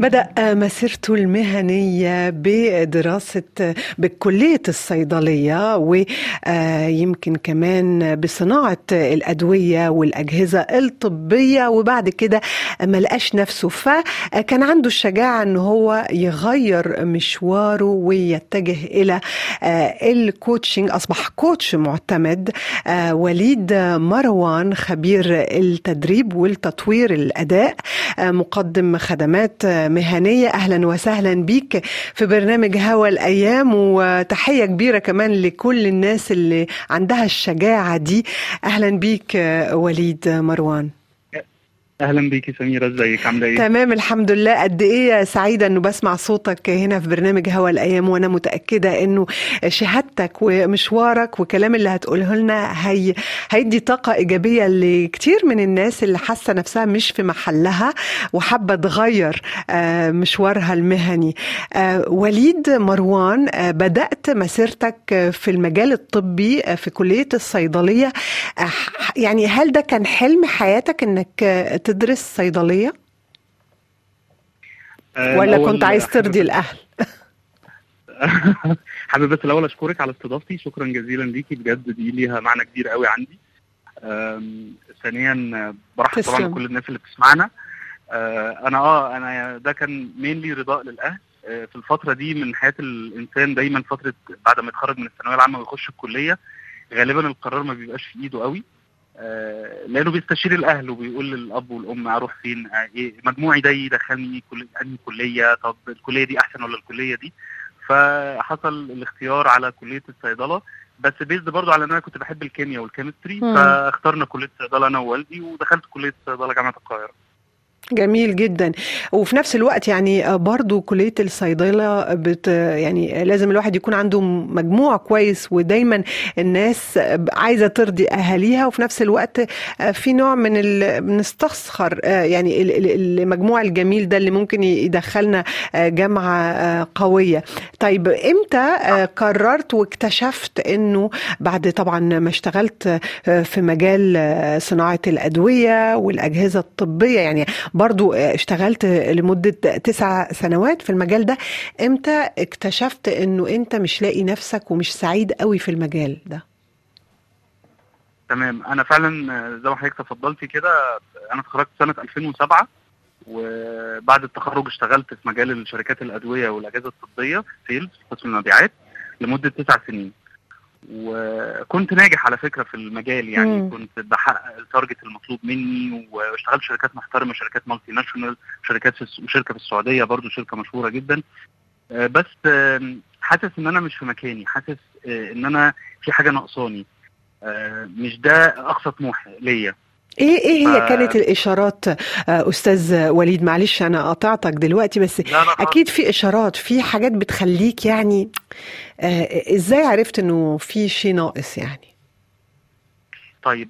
بدأ مسيرته المهنية بدراسة بكلية الصيدلية ويمكن كمان بصناعة الأدوية والأجهزة الطبية وبعد كده ما لقاش نفسه فكان عنده الشجاعة أنه هو يغير مشواره ويتجه إلى الكوتشنج أصبح كوتش معتمد وليد مروان خبير التدريب والتطوير الأداء مقدم خدمات مهنية أهلا وسهلا بيك في برنامج هوا الأيام وتحية كبيرة كمان لكل الناس اللي عندها الشجاعة دي أهلا بيك وليد مروان اهلا بيكي سميره ازيك عامله ايه تمام الحمد لله قد ايه سعيده انه بسمع صوتك هنا في برنامج هوا الايام وانا متاكده انه شهادتك ومشوارك والكلام اللي هتقوله لنا هي هيدي طاقه ايجابيه لكتير من الناس اللي حاسه نفسها مش في محلها وحابه تغير مشوارها المهني وليد مروان بدات مسيرتك في المجال الطبي في كليه الصيدليه يعني هل ده كان حلم حياتك انك تدرس صيدليه ولا كنت عايز ترضي الاهل حابب بس الاول اشكرك على استضافتي شكرا جزيلا ليكي بجد دي ليها معنى كبير قوي عندي ثانيا برحب طبعا بكل الناس اللي بتسمعنا انا اه انا ده كان مينلي رضاء للاهل في الفتره دي من حياه الانسان دايما فتره بعد ما يتخرج من الثانويه العامه ويخش الكليه غالبا القرار ما بيبقاش في ايده قوي آه لانه بيستشير الاهل وبيقول للاب والام اروح فين آه إيه مجموعي ده يدخلني ايه كل انهي كليه طب الكليه دي احسن ولا الكليه دي فحصل الاختيار على كليه الصيدله بس بيزد برضه على ان انا كنت بحب الكيمياء والكيمستري فاخترنا كليه الصيدله انا ووالدي ودخلت كليه الصيدله جامعه القاهره جميل جدا وفي نفس الوقت يعني برضو كلية الصيدلة بت يعني لازم الواحد يكون عنده مجموع كويس ودايما الناس عايزة ترضي أهاليها وفي نفس الوقت في نوع من بنستسخر يعني المجموع الجميل ده اللي ممكن يدخلنا جامعة قوية طيب امتى قررت واكتشفت انه بعد طبعا ما اشتغلت في مجال صناعة الأدوية والأجهزة الطبية يعني برضو اشتغلت لمدة تسع سنوات في المجال ده امتى اكتشفت انه انت مش لاقي نفسك ومش سعيد قوي في المجال ده تمام انا فعلا زي ما حضرتك تفضلتي كده انا اتخرجت سنة 2007 وبعد التخرج اشتغلت في مجال شركات الادوية والاجهزة الطبية في سيلز في قسم المبيعات لمدة تسع سنين وكنت ناجح على فكره في المجال يعني مم. كنت بحقق التارجت المطلوب مني واشتغلت في شركات محترمه شركات مالتي ناشونال شركات في شركه في السعوديه برضو شركه مشهوره جدا بس حاسس ان انا مش في مكاني حاسس ان انا في حاجه ناقصاني مش ده اقصى طموح ليا ايه ايه هي ف... كانت الاشارات استاذ وليد معلش انا قاطعتك دلوقتي بس لا لا اكيد في اشارات في حاجات بتخليك يعني آه ازاي عرفت انه في شيء ناقص يعني طيب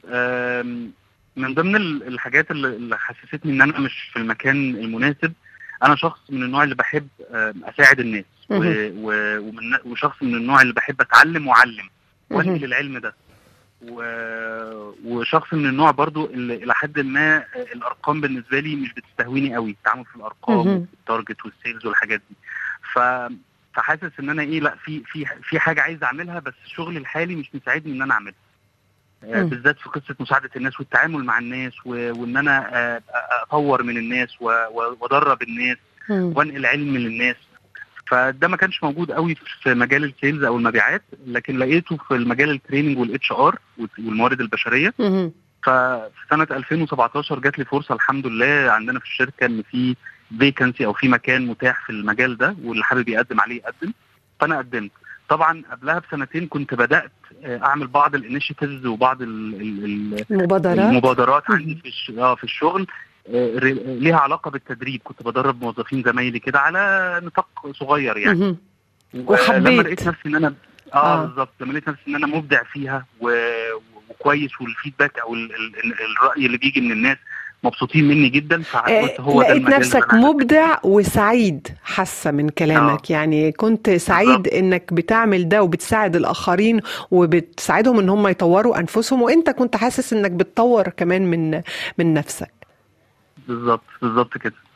من ضمن الحاجات اللي حسستني ان انا مش في المكان المناسب انا شخص من النوع اللي بحب اساعد الناس و... ومن... وشخص من النوع اللي بحب اتعلم واعلم وانقل العلم ده و... وشخص من النوع برضو اللي الى حد ما الارقام بالنسبه لي مش بتستهويني قوي التعامل في الارقام والتارجت والسيلز والحاجات دي ف فحاسس ان انا ايه لا في في في حاجه عايز اعملها بس شغلي الحالي مش مساعدني ان انا اعملها بالذات في قصه مساعده الناس والتعامل مع الناس و... وان انا اطور من الناس و... وادرب الناس وانقل علم للناس فده ما كانش موجود قوي في مجال السيلز او المبيعات لكن لقيته في المجال التريننج والاتش ار والموارد البشريه ففي سنه 2017 جات لي فرصه الحمد لله عندنا في الشركه ان في فيكنسي او في مكان متاح في المجال ده واللي حابب يقدم عليه يقدم فانا قدمت طبعا قبلها بسنتين كنت بدات اعمل بعض الانيشيتيفز وبعض ال ال المبادرات المبادرات عندي في اه في الشغل ليها علاقه بالتدريب كنت بدرب موظفين زمايلي كده على نطاق صغير يعني وحبيت لما لقيت نفسي ان انا اه, آه. بالظبط لما لقيت نفسي ان انا مبدع فيها و... وكويس والفيدباك او ال... ال... الراي اللي بيجي من الناس مبسوطين مني جدا فقلت هو لقيت ده نفسك مبدع وسعيد حاسه من كلامك أوه. يعني كنت سعيد بالزبط. انك بتعمل ده وبتساعد الاخرين وبتساعدهم ان هم يطوروا انفسهم وانت كنت حاسس انك بتطور كمان من من نفسك بالظبط بالظبط كده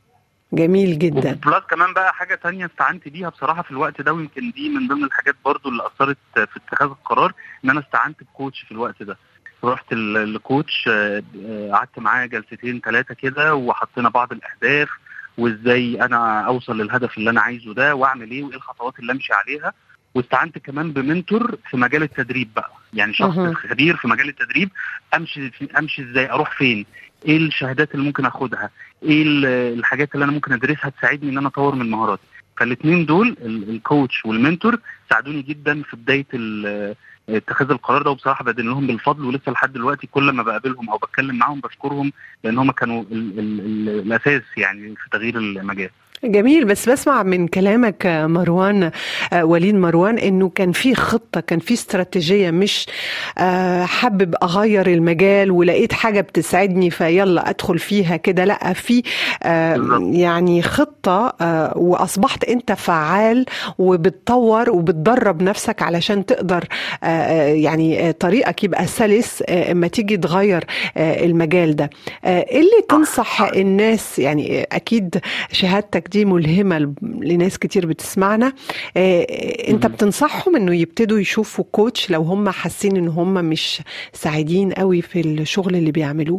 جميل جدا بلس كمان بقى حاجه تانية استعنت بيها بصراحه في الوقت ده ويمكن دي من ضمن الحاجات برضو اللي اثرت في اتخاذ القرار ان انا استعنت بكوتش في الوقت ده رحت للكوتش قعدت معاه جلستين ثلاثه كده وحطينا بعض الاهداف وازاي انا اوصل للهدف اللي انا عايزه ده واعمل ايه وايه الخطوات اللي امشي عليها واستعنت كمان بمنتور في مجال التدريب بقى يعني شخص مهم. خبير في مجال التدريب امشي امشي ازاي اروح فين ايه الشهادات اللي ممكن اخدها ايه ال- الحاجات اللي انا ممكن ادرسها تساعدني ان انا اطور من مهاراتي فالاثنين دول ال- الكوتش والمنتور ساعدوني جدا في بدايه ال- اتخاذ القرار ده وبصراحه بدين لهم بالفضل ولسه لحد دلوقتي كل ما بقابلهم او بتكلم معاهم بشكرهم لان هم كانوا ال ال ال الاساس يعني في تغيير المجال جميل بس بسمع من كلامك آه، مروان آه، وليد مروان انه كان في خطه كان في استراتيجيه مش آه، حابب اغير المجال ولقيت حاجه بتساعدني فيلا ادخل فيها كده لا في آه، بالظبط. يعني خطه آه، واصبحت انت فعال وبتطور وبتدرب نفسك علشان تقدر آه، آه، يعني آه، طريقك يبقى سلس آه، اما تيجي تغير آه، المجال ده آه، ايه اللي تنصح الناس يعني آه، اكيد شهادتك دي ملهمة ل- لناس كتير بتسمعنا آه، انت مهم. بتنصحهم انه يبتدوا يشوفوا كوتش لو هم حاسين ان هم مش سعيدين قوي في الشغل اللي بيعملوه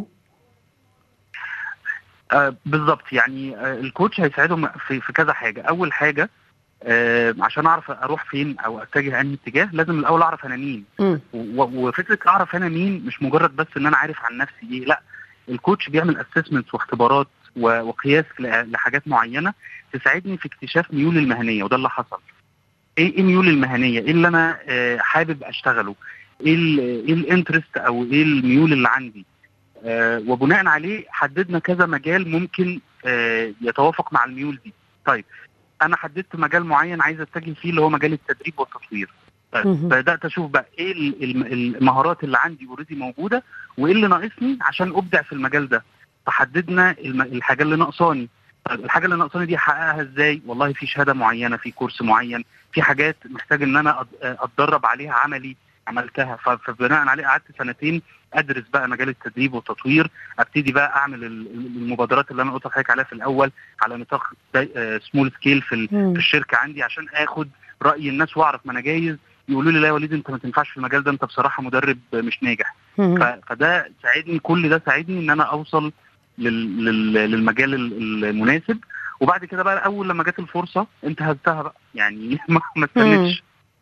آه بالظبط يعني آه الكوتش هيساعدهم في, في كذا حاجه اول حاجه آه عشان اعرف اروح فين او اتجه انهي اتجاه لازم الاول اعرف انا مين مم. و- وفكره اعرف انا مين مش مجرد بس ان انا عارف عن نفسي ايه لا الكوتش بيعمل اسسمنتس واختبارات و- وقياس ل- لحاجات معينه تساعدني في اكتشاف ميولي المهنيه وده اللي حصل ايه ايه ميولي المهنيه ايه اللي انا آه، حابب اشتغله ايه ال- ايه الانترست او ايه الميول اللي عندي آه، وبناء عليه حددنا كذا مجال ممكن آه، يتوافق مع الميول دي طيب انا حددت مجال معين عايز اتجه فيه اللي هو مجال التدريب والتطوير طيب مهم. بدات اشوف بقى ايه ال- الم- المهارات اللي عندي اوريدي موجوده وايه اللي ناقصني عشان ابدع في المجال ده فحددنا الم- الحاجه اللي ناقصاني طيب الحاجه اللي ناقصاني دي احققها ازاي والله في شهاده معينه في كورس معين في حاجات محتاج ان انا أت- اتدرب عليها عملي عملتها ف- فبناء عليه قعدت سنتين ادرس بقى مجال التدريب والتطوير ابتدي بقى اعمل ال- ال- المبادرات اللي انا قلت لحضرتك عليها في الاول على نطاق سمول سكيل في ال- مم. في الشركه عندي عشان اخد راي الناس واعرف ما انا جايز يقولوا لي لا يا وليد انت ما تنفعش في المجال ده انت بصراحه مدرب مش ناجح مم. ف- فده ساعدني كل ده ساعدني ان انا اوصل لل... لل... للمجال ال- المناسب وبعد كده بقى اول لما جت الفرصه انتهزتها بقى يعني ما ما استنيتش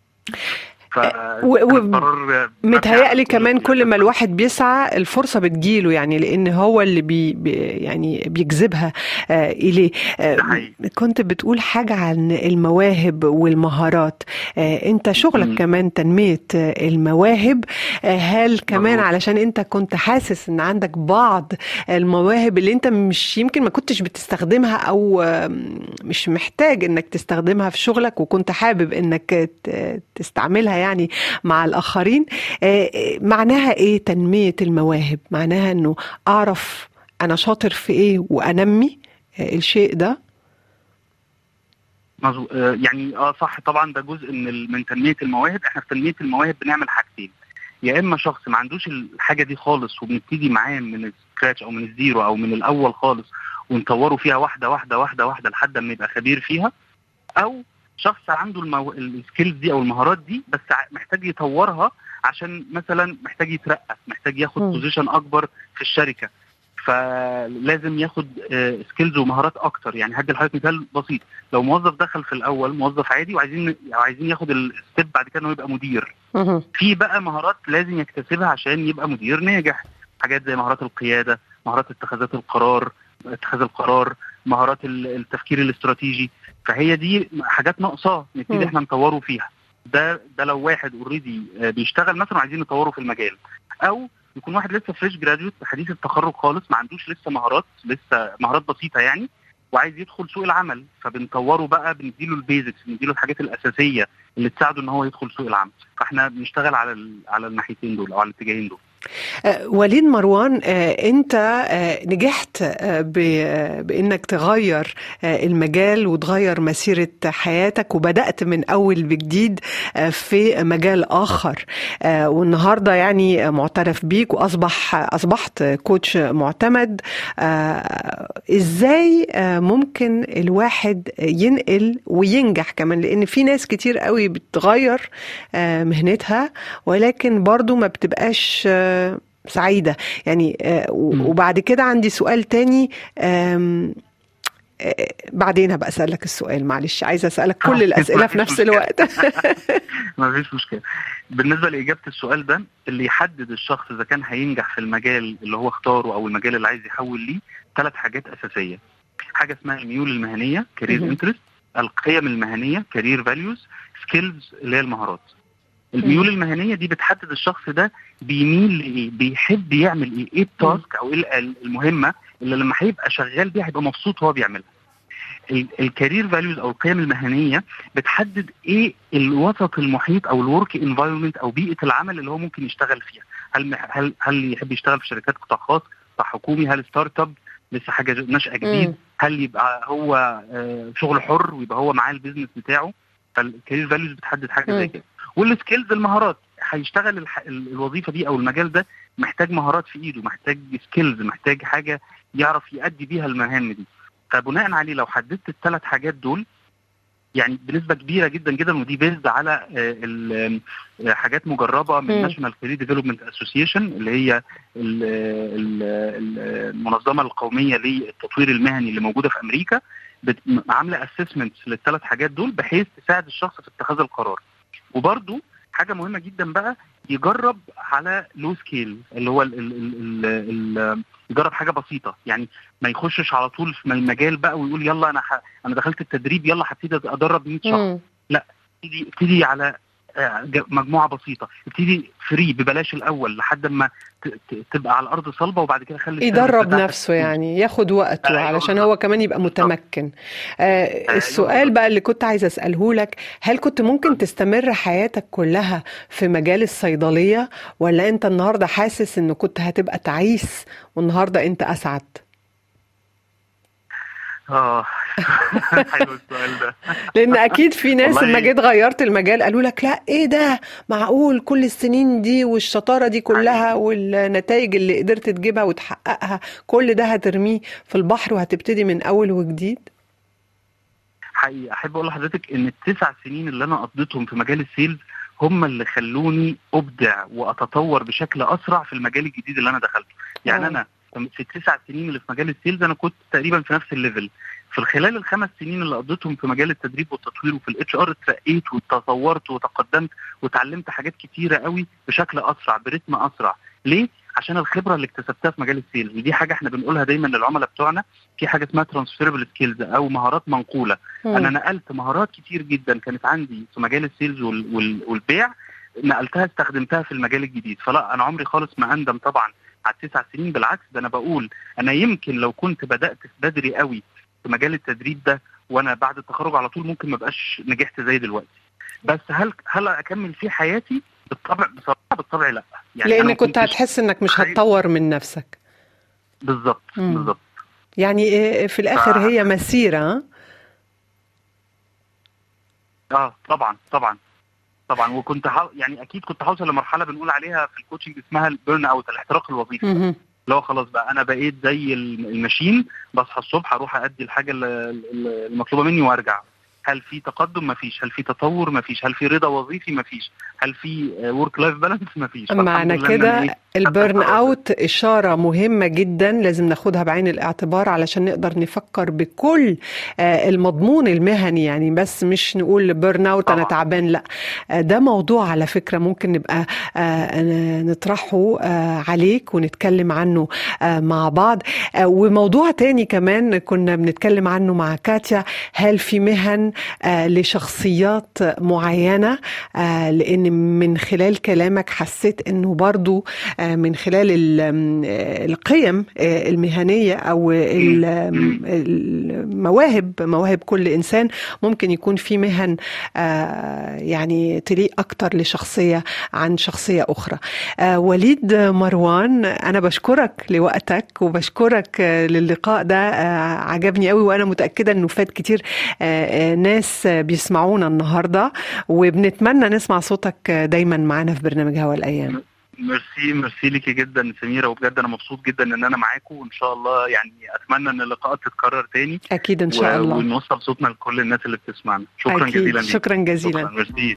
ف و- و- كان قرار متهيألي مبني كمان على كل ما الواحد بيسعى الفرصة بتجيله يعني لأن هو اللي بي بي يعني بيجذبها آه إليه آه ده حقيقي. كنت بتقول حاجة عن المواهب والمهارات آه أنت شغلك مم. كمان تنمية آه المواهب آه هل كمان مظبوط. علشان أنت كنت حاسس أن عندك بعض المواهب اللي أنت مش يمكن ما كنتش بتستخدمها أو آه مش محتاج أنك تستخدمها في شغلك وكنت حابب أنك ت- تستعملها يعني مع الآخرين آه، آه، معناها ايه تنمية المواهب معناها انه اعرف انا شاطر في ايه وانمي آه، الشيء ده مظبوط آه، يعني اه صح طبعا ده جزء من ال- من تنميه المواهب احنا في تنميه المواهب بنعمل حاجتين يا اما شخص ما عندوش الحاجه دي خالص وبنبتدي معاه من السكراتش او من الزيرو او من الاول خالص ونطوره فيها واحده واحده واحده واحده لحد ما يبقى خبير فيها او شخص عنده المو... السكيلز دي او المهارات دي بس ع- محتاج يطورها عشان مثلا محتاج يترقى محتاج ياخد مم. بوزيشن اكبر في الشركه فلازم ياخد سكيلز ومهارات اكتر يعني هدي لحضرتك مثال بسيط لو موظف دخل في الاول موظف عادي وعايزين عايزين ياخد الستيب بعد كده انه يبقى مدير مهم. في بقى مهارات لازم يكتسبها عشان يبقى مدير ناجح حاجات زي مهارات القياده مهارات اتخاذات القرار اتخاذ القرار مهارات ال- التفكير الاستراتيجي فهي دي حاجات ناقصاه مم. نبتدي احنا نطوره فيها ده ده لو واحد اوريدي بيشتغل مثلا وعايزين نطوره في المجال او يكون واحد لسه فريش جراديوت حديث التخرج خالص ما عندوش لسه مهارات لسه مهارات بسيطه يعني وعايز يدخل سوق العمل فبنطوره بقى بنديله البيزكس بنديله الحاجات الاساسيه اللي تساعده ان هو يدخل سوق العمل فاحنا بنشتغل على ال- على الناحيتين دول او على الاتجاهين دول آه، وليد مروان آه، انت آه، نجحت آه، ب- آه، بانك تغير آه، المجال وتغير مسيرة حياتك وبدأت من اول بجديد آه، في مجال اخر آه، والنهارده يعني معترف بيك واصبح اصبحت كوتش معتمد آه، ازاي آه، ممكن الواحد ينقل وينجح كمان لان في ناس كتير قوي بتغير آه، مهنتها ولكن برضو ما بتبقاش آه، سعيدة يعني آه، و- مم. وبعد كده عندي سؤال تاني آم، آه، بعدين هبقى أسألك السؤال معلش عايزة أسألك كل الأسئلة في مفيش نفس مشكلة. الوقت ما فيش مشكله بالنسبه لاجابه السؤال ده اللي يحدد الشخص اذا كان هينجح في المجال اللي هو اختاره او المجال اللي عايز يحول ليه ثلاث حاجات اساسيه حاجه اسمها الميول المهنيه كارير مهم. انترست القيم المهنيه كارير فاليوز سكيلز اللي هي المهارات الميول المهنيه دي بتحدد الشخص ده بيميل لايه بيحب يعمل ايه ايه التاسك او ايه ال- المهمه اللي لما هيبقى شغال بيها هيبقى مبسوط وهو بيعملها ال- الكارير فاليوز او القيم المهنيه بتحدد ايه الوسط المحيط او الورك انفايرمنت او بيئه العمل اللي هو ممكن يشتغل فيها هل مح- هل هل يحب يشتغل في شركات قطاع خاص قطاع حكومي هل ستارت اب لسه حاجه ج- ناشئه جديد مم. هل يبقى هو آه، شغل حر ويبقى هو معاه البيزنس بتاعه فالكارير فاليوز بتحدد حاجه زي مم. كده والسكيلز المهارات هيشتغل الح... ال- الوظيفه دي او المجال ده محتاج مهارات في ايده محتاج سكيلز محتاج حاجه يعرف يأدي بيها المهام دي فبناء عليه لو حددت الثلاث حاجات دول يعني بنسبه كبيره جدا جدا ودي بيزد على آه، ال- آه، حاجات مجربه من مم. ناشونال كارير ديفلوبمنت اسوسيشن اللي هي ال- ال- ال- المنظمه القوميه للتطوير المهني اللي موجوده في امريكا بت- عامله اسسمنت للثلاث حاجات دول بحيث تساعد الشخص في اتخاذ القرار وبرده حاجه مهمه جدا بقى يجرب على لو سكيل اللي هو ال ال ال ال ال يجرب حاجه بسيطه يعني ما يخشش على طول في المجال بقى ويقول يلا انا ح... انا دخلت التدريب يلا هبتدي ادرب 100 شخص مم. ابتدي ابتدي على آه، ج- مجموعه بسيطه ابتدي فري ببلاش الاول لحد ما ت- ت- تبقى على الارض صلبه وبعد كده خلي السيرفيس يدرب بتاعتك نفسه يعني ياخد وقته أيوة علشان بالظبط. هو كمان يبقى متمكن آه السؤال بالظبط. بقى اللي كنت عايزة أسأله لك هل كنت ممكن تستمر حياتك كلها في مجال الصيدلية ولا أنت النهاردة حاسس إنه كنت هتبقى تعيس والنهاردة أنت أسعد اه حلو السؤال ده لان اكيد في ناس والله- لما جيت غيرت المجال قالوا لك لا ايه ده معقول كل السنين دي والشطاره دي كلها والنتائج اللي قدرت تجيبها وتحققها كل ده هترميه في البحر وهتبتدي من اول وجديد حقيقي احب اقول لحضرتك ان التسع سنين اللي انا قضيتهم في مجال السيلز هم اللي خلوني ابدع واتطور بشكل اسرع في المجال الجديد اللي انا دخلته يعني آه. انا في التسع سنين اللي في مجال السيلز انا كنت تقريبا في نفس الليفل في خلال الخمس سنين اللي قضيتهم في مجال التدريب والتطوير وفي الاتش ار اترقيت وتطورت وتقدمت وتعلمت حاجات كتيره قوي بشكل اسرع برتم اسرع ليه عشان الخبره اللي اكتسبتها في مجال السيلز ودي حاجه احنا بنقولها دايما للعملاء بتوعنا في حاجه اسمها ترانسفيربل سكيلز او مهارات منقوله انا نقلت مهارات كتير جدا كانت عندي في مجال السيلز وال وال والبيع نقلتها استخدمتها في المجال الجديد فلا انا عمري خالص ما اندم طبعا على التسع سنين بالعكس ده انا بقول انا يمكن لو كنت بدات بدري قوي في مجال التدريب ده وانا بعد التخرج على طول ممكن ما بقاش نجحت زي دلوقتي بس هل هل اكمل فيه حياتي بالطبع بصراحه بالطبع لا يعني أنا لان ما كنت كنتش- هتحس انك مش خايف. هتطور من نفسك بالظبط مم. بالظبط يعني إيه في الاخر ف- هي مسيره ها؟ اه طبعا طبعا طبعا وكنت حا... يعني اكيد كنت هوصل لمرحله بنقول عليها في الكوتشنج اسمها البيرن اوت الاحتراق الوظيفي مهم. اللي هو خلاص بقى انا بقيت زي الم- الماشين بصحى الصبح اروح ادي الحاجه ال- ال- المطلوبه مني وارجع هل في تقدم مفيش هل في تطور مفيش هل في رضا وظيفي مفيش هل في ورك لايف بالانس مفيش معنى فالحمد لله إن أنا كده إيه، البرن خدت القرار ده. اوت اشاره مهمه جدا لازم ناخدها بعين الاعتبار علشان نقدر نفكر بكل آه، المضمون المهني يعني بس مش نقول بيرن اوت انا طبعاً. تعبان لا آه، ده موضوع على فكره ممكن نبقى آه، ن- نطرحه آه، عليك ونتكلم عنه آه، مع بعض آه، وموضوع تاني كمان كنا بنتكلم عنه مع كاتيا هل في مهن آه لشخصيات معينة آه لأن من خلال كلامك حسيت أنه برضو آه من خلال القيم آه المهنية أو المواهب مواهب كل إنسان ممكن يكون في مهن آه يعني تليق أكتر لشخصية عن شخصية أخرى آه وليد مروان أنا بشكرك لوقتك وبشكرك للقاء ده عجبني قوي وأنا متأكدة أنه فات كتير ناس بيسمعونا النهاردة وبنتمنى نسمع صوتك دايما معانا في برنامج هوا الأيام ميرسي ميرسي ليكي جدا سميره وبجد انا مبسوط جدا ان انا معاكم وان شاء الله يعني اتمنى ان اللقاءات تتكرر تاني اكيد ان شاء الله ونوصل صوتنا لكل الناس اللي بتسمعنا شكرا أكيد. جزيلا شكرا جزيلا شكرا ميرسي